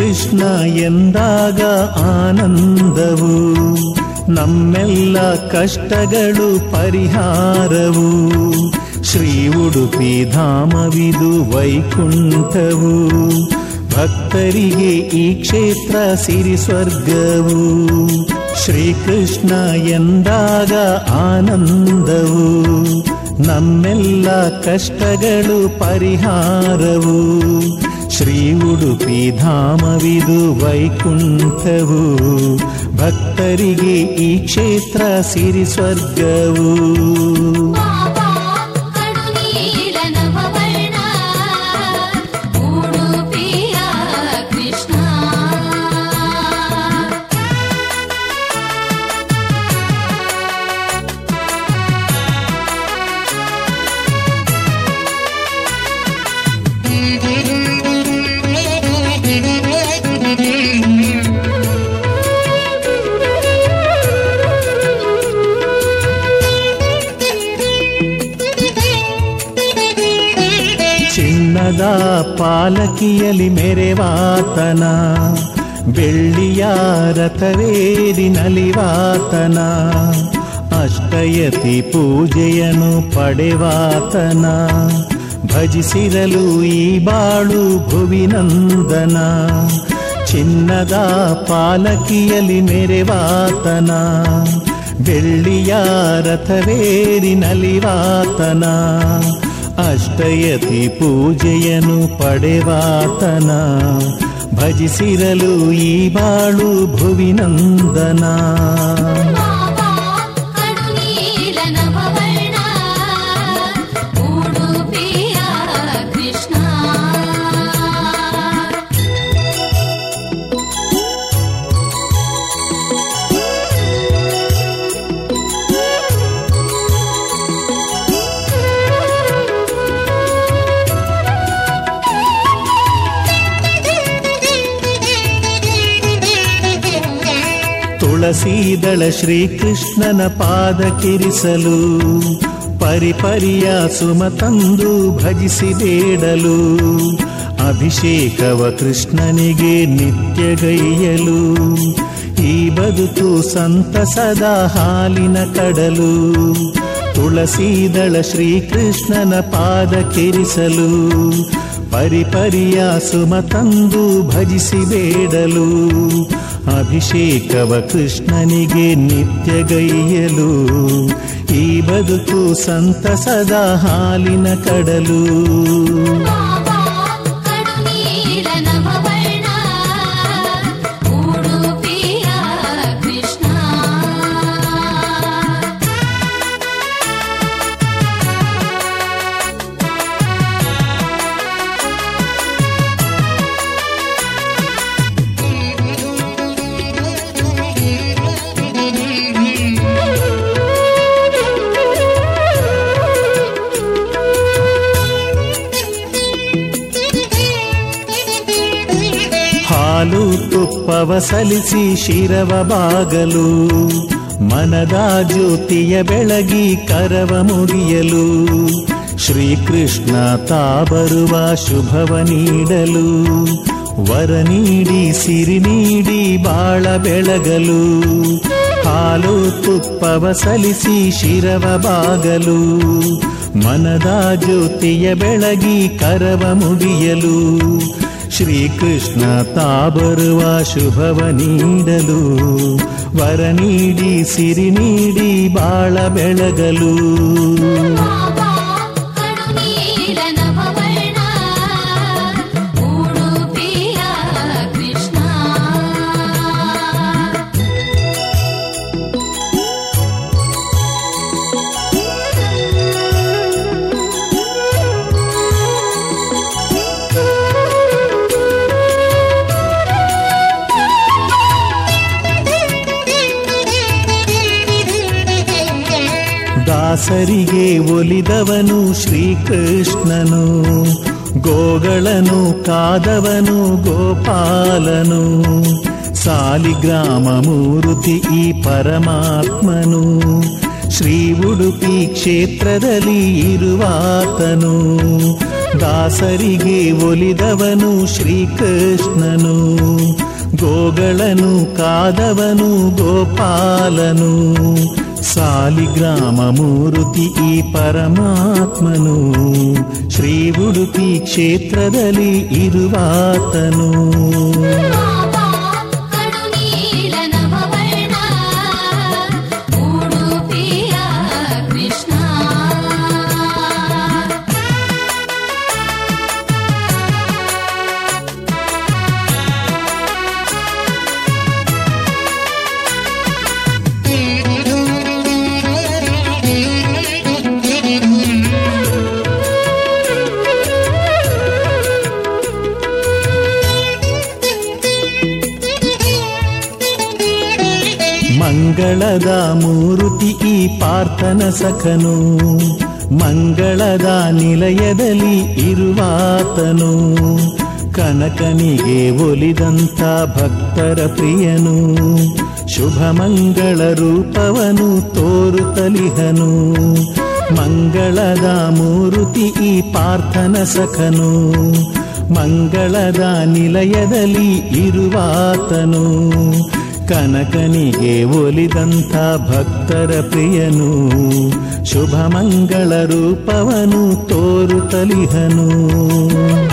ಶ್ರೀಕೃಷ್ಣ ಎಂದಾಗ ಆನಂದವು ನಮ್ಮೆಲ್ಲ ಕಷ್ಟಗಳು ಪರಿಹಾರವು ಶ್ರೀ ಉಡುಪಿ ಧಾಮವಿದು ವೈಕುಂಠವು ಭಕ್ತರಿಗೆ ಈ ಕ್ಷೇತ್ರ ಸಿರಿ ಸ್ವರ್ಗವು ಶ್ರೀಕೃಷ್ಣ ಎಂದಾಗ ಆನಂದವು ನಮ್ಮೆಲ್ಲ ಕಷ್ಟಗಳು ಪರಿಹಾರವು ಶ್ರೀ ಉಡುಪಿ ಧಾಮವಿದು ವೈಕುಂಠವು ಭಕ್ತರಿಗೆ ಈ ಕ್ಷೇತ್ರ ಸಿರಿ ಸ್ವರ್ಗವು ಬಾಬಾ ಕಡುನೀಲ ನವವರ್ಣ ಉಡುಪಿಯ ಕೃಷ್ಣ ಚಿನ್ನದ ಪಾಲಕಿಯಲಿ ಮೆರೆವಾತನ ಬೆಳ್ಳಿಯ ರಥವೇರಿ ನಲಿವಾತನ ಅಷ್ಟಯತಿ ಪೂಜೆಯನು ಪಡೆವಾತನ ಭಜಿಸಿರಲು ಈ ಬಾಳು ಭುವಿನಂದನ ಚಿನ್ನದ ಪಾಲಕಿಯಲಿ ಮೆರೆವಾತನ ಬೆಳ್ಳಿಯ ರಥವೇರಿ ನಲಿವಾತನ ಅಷ್ಟಯತಿ ಪೂಜೆಯನು ಪಡೆವಾತನ ಭಜಿಸಿರಲು ಈ ಬಾಳು ಭುವಿನಂದನ ಬಾಬಾ ಕಡುನೀಲ ನವವರ್ಣ ಉಡುಪಿಯ ಕೃಷ್ಣ ತುಳಸೀದಳ ಶ್ರೀಕೃಷ್ಣನ ಪಾದ ಕಿರಿಸಲು ಪರಿಪರಿಯ ಸುಮ ತಂದು ಭಜಿಸಿ ಬೇಡಲು ಅಭಿಷೇಕವ ಕೃಷ್ಣನಿಗೆ ನಿತ್ಯಗೈಯಲು ಈ ಬದುಕು ಸಂತಸದ ಹಾಲಿನ ಕಡಲು ತುಳಸೀದಳ ಶ್ರೀಕೃಷ್ಣನ ಪಾದ ಕಿರಿಸಲು ಪರಿಪರಿಯ ಸುಮ ತಂದು ಭಜಿಸಿ ಬೇಡಲು ಅಭಿಷೇಕವ ಕೃಷ್ಣನಿಗೆ ನಿತ್ಯಗೈಯಲು ಈ ಬದುಕು ಸಂತಸದ ಹಾಲಿನ ಕಡಲು ಬಾಬಾ ಕಡುನೀಲ ನವವರ್ಣ ಉಡುಪಿಯ ಕೃಷ್ಣ ಹಾಲು ತುಪ್ಪವ ಸಲಿಸಿ ಶಿರವ ಬಾಗಲು ಮನದ ಜ್ಯೋತಿಯ ಬೆಳಗಿ ಕರವ ಮುಗಿಯಲು ಶ್ರೀಕೃಷ್ಣ ತಾ ಬರುವ ಶುಭವ ನೀಡಲು ವರ ನೀಡಿ ಸಿರಿ ನೀಡಿ ಬಾಳ ಬೆಳಗಲು ಹಾಲು ತುಪ್ಪವ ಸಲಿಸಿ ಶಿರವ ಬಾಗಲು ಮನದ ಜ್ಯೋತಿಯ ಬೆಳಗಿ ಕರವ ಮುಗಿಯಲು ಶ್ರೀಕೃಷ್ಣ ತಾ ಬರುವ ಶುಭವ ನೀಡಲು ವರ ನೀಡಿ ಸಿರಿ ನೀಡಿ ಬಾಳ ಬೆಳಗಲು ಬಾಬಾ ಕಡುನೀಲ ನವವರ್ಣ ಉಡುಪಿಯ ಕೃಷ್ಣ ದಾಸರಿಗೆ ಒಲಿದವನು ಶ್ರೀಕೃಷ್ಣನು ಗೋಗಳನು ಕಾದವನು ಗೋಪಾಲನು ಸಾಲಿಗ್ರಾಮ ಮೂರುತಿ ಈ ಪರಮಾತ್ಮನು ಶ್ರೀ ಉಡುಪಿ ಕ್ಷೇತ್ರದಲ್ಲಿ ಇರುವಾತನು ದಾಸರಿಗೆ ಒಲಿದವನು ಶ್ರೀಕೃಷ್ಣನು ಗೋಗಳನು ಕಾದವನು ಗೋಪಾಲನು ಸಾಲಿಗ್ರಾಮ ಮೂರುತಿ ಈ ಪರಮಾತ್ಮನು ಶ್ರೀ ಉಡುಪಿ ಕ್ಷೇತ್ರದಲ್ಲಿ ಇರುವಾತನು ಬಾಬಾ ಕಡು ನೀಲ ನವವರ್ಣ ಉಡುಪಿಯ ಕೃಷ್ಣ ಮಂಗಳದ ಮೂರುತಿ ಈ ಪಾರ್ಥನ ಸಖನು ಮಂಗಳದ ನಿಲಯದಲ್ಲಿ ಇರುವಾತನು ಕನಕನಿಗೆ ಒಲಿದಂತ ಭಕ್ತರ ಪ್ರಿಯನು ಶುಭ ಮಂಗಳ ರೂಪವನು ತೋರುತ್ತಲಿಹನು ಮಂಗಳದ ಮೂರುತಿ ಈ ಪಾರ್ಥನ ಸಖನು ಮಂಗಳದ ನಿಲಯದಲ್ಲಿ ಇರುವಾತನು ಕನಕನಿಗೆ ಒಲಿದಂಥ ಭಕ್ತರ ಪ್ರಿಯನು ಶುಭ ಮಂಗಳ ರೂಪವನು ತೋರುತ್ತಲಿಹನು